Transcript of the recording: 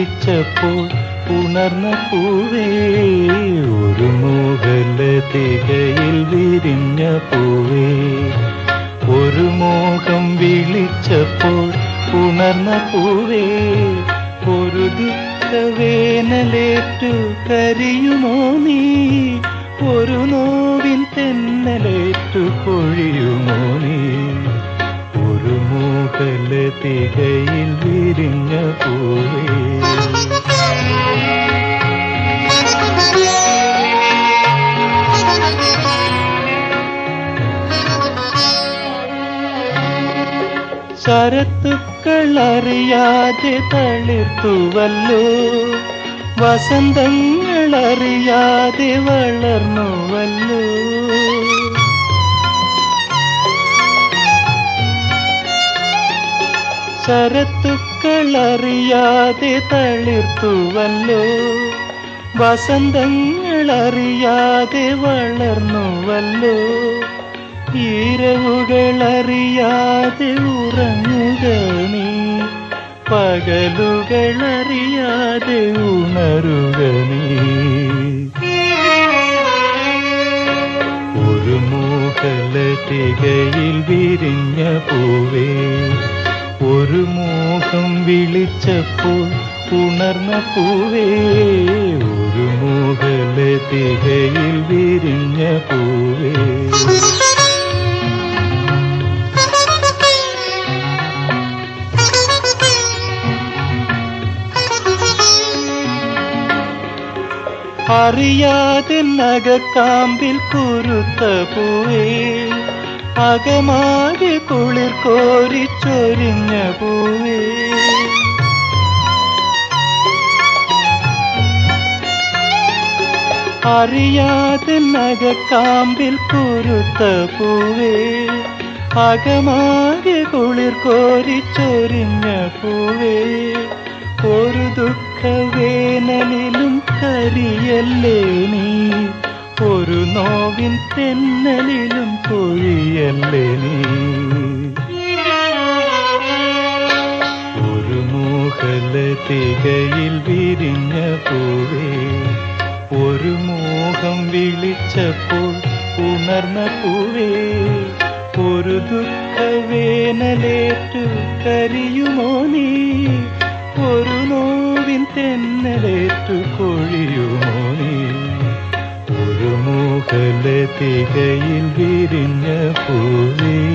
വിളിച്ചപ്പോൾ ഉണർന്ന പൂവേ ഒരു മോഹലതികയിൽ വിരിഞ്ഞ പൂവേ ഒരു മോഹം വിളിച്ചപ്പോൾ ഉണർന്ന പൂവേ ഒരു ദുഃഖവേനലേറ്റു കരിയുമോ നീ ഒരു നോവിൻ തെന്നലേറ്റു കൊഴിയുമോ നീ ഒരു മോഹലതികയിൽ വിരിഞ്ഞ പൂവേ ശരത്തുക്കൾ അറിയാതെ തളിർത്തുവല്ലോ വസന്തങ്ങൾ അറിയാതെ വളർന്നുവല്ലോ ശരത്തുക്കൾ അറിയാതെ തളിർത്തുവല്ലോ വസന്തങ്ങൾ അറിയാതെ വളർന്നുവല്ലോ ഈരവുകൾ അറിയാതെ ഉറങ്ങുക നീ പകലുകൾ അറിയാതെ ഉണരുക നീ ഒരു മൂകലതികയിൽ വിരിഞ്ഞ പൂവേ ഒരു മോഹം വിളിച്ചപ്പോൾ ഉണർന്ന പൂവേ ഒരു മൂകലതികയിൽ വിരിഞ്ഞ പൂവേ അറിയാതെ നഗക്കാമ്പിൽ കുരുത്ത പൂവേ അകമാകെ കുളിർ കോരിച്ചൊരിഞ്ഞ പൂവേ അറിയാതെ നഗക്കാമ്പിൽ കുരുത്ത പൂവേ അകമാകെ കുളിർ കോരിച്ചൊരിഞ്ഞ പൂവേ ഒരു ദുഃഖവേനലിലും കരിയല്ലേ നീ ഒരു നോവിൻ തെന്നലിലും കൊഴിയല്ലേ നീ ഒരു മോഹലതികയിൽ വിരിഞ്ഞ പൂവേ ഒരു മോഹം വിളിച്ചപ്പോൾ ഉണർന്ന പൂവേ ഒരു ദുഃഖവേനലേറ്റു കരിയുമോ നീ ഒരു നോവിൻ തെന്നലേറ്റു കൊഴിയുമോ നീ ഒരു മോഹലതികയിൽ വിരിഞ്ഞ പൂവേ